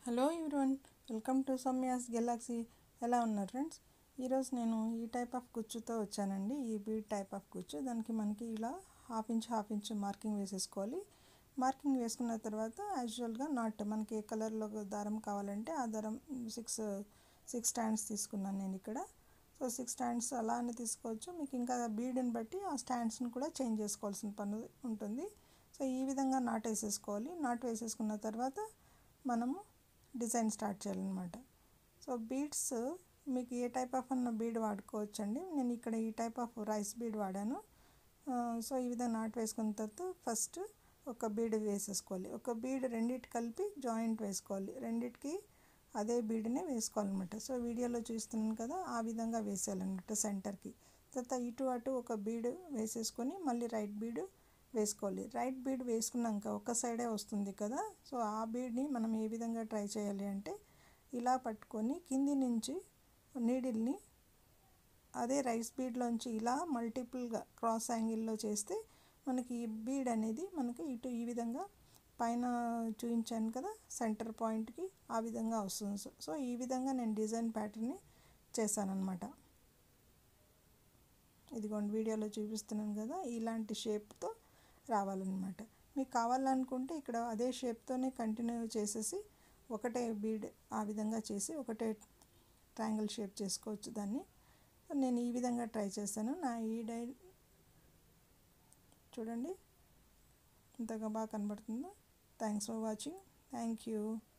hello everyone welcome to సమ్యాస్ galaxy ఎలా ఉన్నారు ఫ్రెండ్స్ ఈరోజు నేను ఈ టైప్ ఆఫ్ కుచ్చుతో వచ్చానండి ఈ బీడ్ టైప్ ఆఫ్ కుచ్చు దానికి మనకి ఇలా half inch half inch marking వేసేసుకోవాలి మార్కింగ్ వేసుకున్న తర్వాత యాజువల్గా నాట్ మనకి ఏ కలర్లో దారం కావాలంటే ఆ దారం సిక్స్ సిక్స్ స్టాండ్స్ తీసుకున్నాను నేను ఇక్కడ సో సిక్స్ స్టాండ్స్ అలానే తీసుకోవచ్చు మీకు ఇంకా బీడ్ని బట్టి ఆ స్టాండ్స్ని కూడా చేంజ్ చేసుకోవాల్సిన పని ఉంటుంది సో ఈ విధంగా నాట్ వేసేసుకోవాలి నాట్ వేసేసుకున్న తర్వాత మనము డిజైన్ స్టార్ట్ చేయాలన్నమాట సో బీడ్స్ మీకు ఏ టైప్ ఆఫ్ అన్న బీడ్ వాడుకోవచ్చండి నేను ఇక్కడ ఈ టైప్ ఆఫ్ రైస్ బీడ్ వాడాను సో ఈ విధంగా నాట్ వేసుకున్న తర్వాత ఫస్ట్ ఒక బీడ్ వేసేసుకోవాలి ఒక బీడ్ రెండిటి కలిపి జాయింట్ వేసుకోవాలి రెండిటికి అదే బీడ్నే వేసుకోవాలన్నమాట సో వీడియోలో చూస్తున్నాను కదా ఆ విధంగా వేసేయాలన్నమాట సెంటర్కి తర్వాత ఇటు అటు ఒక బీడ్ వేసేసుకొని మళ్ళీ రైట్ బీడ్ వేసుకోవాలి రైట్ బీడ్ వేసుకున్నాక ఒక సైడే వస్తుంది కదా సో ఆ బీడ్ని మనం ఏ విధంగా ట్రై చేయాలి అంటే ఇలా పట్టుకొని కింది నుంచి నీడిల్ని అదే రైస్ బీడ్లోంచి ఇలా మల్టిపుల్గా క్రాస్ యాంగిల్లో చేస్తే మనకి ఈ బీడ్ అనేది మనకి ఇటు ఈ విధంగా పైన చూపించాను కదా సెంటర్ పాయింట్కి ఆ విధంగా వస్తుంది సో ఈ విధంగా నేను డిజైన్ ప్యాటర్న్ని చేశానన్నమాట ఇదిగోండి వీడియోలో చూపిస్తున్నాను కదా ఇలాంటి షేప్తో రావాలన్నమాట మీకు కావాలనుకుంటే ఇక్కడ అదే షేప్తోనే కంటిన్యూ చేసేసి ఒకటే బీడ్ ఆ విధంగా చేసి ఒకటే ట్రయాంగిల్ షేప్ చేసుకోవచ్చు దాన్ని నేను ఈ విధంగా ట్రై చేశాను నా ఈ డై చూడండి ఇంతగా బాగా కనబడుతుందో thanks for watching thank you